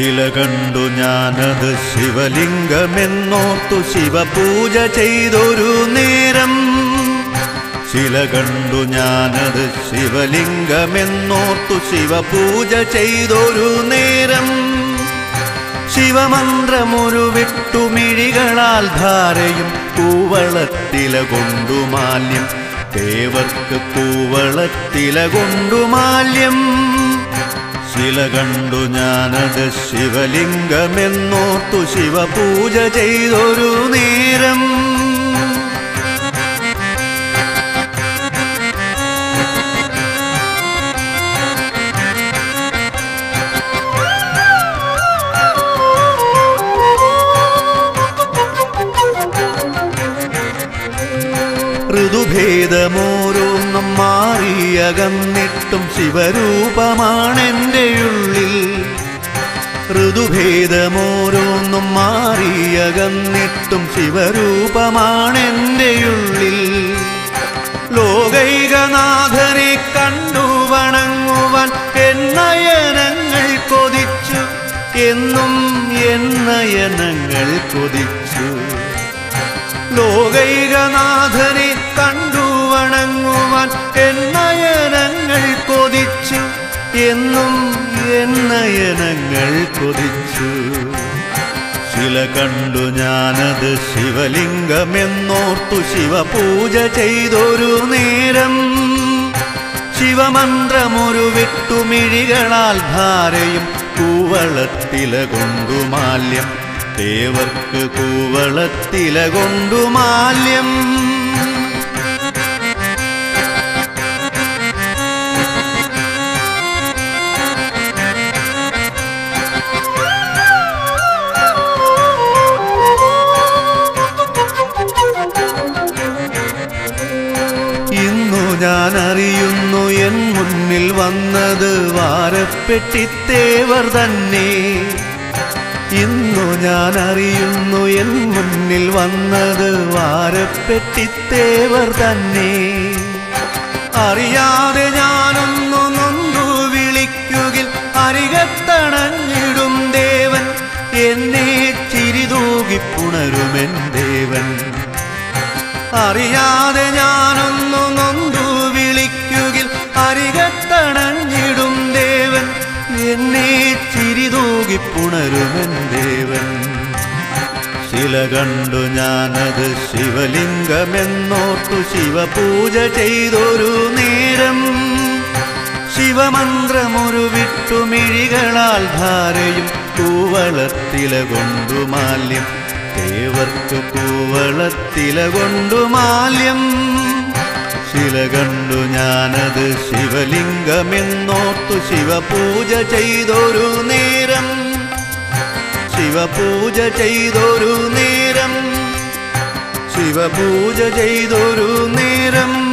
ശില കണ്ടു ഞാനത് ശിവലിംഗമെന്നോർത്തു ശിവപൂജ ചെയ്തൊരു നേരം ശില കണ്ടു ഞാനത് ശിവലിംഗമെന്നോർത്തു ശിവപൂജ ചെയ്തൊരു നേരം ശിവമന്ത്രമൊരു വിട്ടുമിഴികളാൽ ധാരയും കൂവളത്തില കൊണ്ടു മാല്യം ദേവർക്ക് കൂവളത്തില കൊണ്ടു മാല്യം ശില കണ്ടു ഞാനത് ശിവലിംഗമെന്നോർത്തു ശിവപൂജ ചെയ്തൊരു നേരം ഋതുഭേദമോരോന്നും മാറിയകന്നിട്ടും ശിവരൂപമാണെൻ്റെ ഉള്ളിൽ ഋതുഭേദമോരോന്നും മാറിയകന്നിട്ടും ശിവരൂപമാണെൻ്റെ ഉള്ളിൽ ലോകൈകനാഥനെ കണ്ടു വണങ്ങുവാൻ എന്നയനങ്ങൾ കൊതിച്ചു എന്നും എന്നയനങ്ങൾ കൊതിച്ചു ലോകൈകനാഥനെ കണ്ടു വണങ്ങുവാൻ എന്നയനങ്ങൾ കൊതിച്ചു എന്നും എന്നയനങ്ങൾ കൊതിച്ചു ശില കണ്ടു ഞാനത് ശിവലിംഗമെന്നോർത്തു ശിവപൂജ ചെയ്തൊരു നേരം ശിവമന്ത്രമൊരു വിട്ടുമിഴികളാൽ ധാരയും കൂവളത്തില കൊണ്ടു മാല്യം ദേവർക്ക് കൂവളത്തില കൊണ്ടു മാല്യം ഇന്നു ഞാൻ അറിയുന്നു എൻ മുന്നിൽ വന്നത് വാരപ്പെട്ടിത്തേവർ തന്നെ ഇന്നു ഞാൻ അറിയുന്നു എൻ മുന്നിൽ വന്നത് വാരപ്പെട്ടിത്തേവർ തന്നെ അറിയാതെ ഞാനൊന്നു നൊന്തു വിളിക്കുകിൽ അരികത്തണഞ്ഞിടും ദേവൻ എന്നെ ചിരിതൂകി പുണരുമെൻ ദേവൻ അറിയാതെ ഞാനൊന്നു നൊന്തു വിളിക്കുകിൽ അരികത്തണഞ്ഞിടും ദേവൻ എന്നെ ചിരിതൂകി പുണരുമെൻ ദേവൻ ശില കണ്ടു ഞാനത് ശിവലിംഗമെന്നോർത്തു ശിവപൂജ ചെയ്തൊരു നേരം ശിവമന്ത്രമൊരു വിട്ടുമിഴികളാൽ ധാരയും കൂവളത്തില കൊണ്ടു മാല്യം ദേവർക്ക് കൂവളത്തില കൊണ്ടു മാല്യം ശില കണ്ടു ഞാനത് ശിവലിംഗമെന്നോർത്തു ശിവപൂജ ചെയ്തൊരു നേരം ശിവപൂജ ചെയ്തൊരു നേരം ശിവപൂജ ചെയ്തൊരു നേരം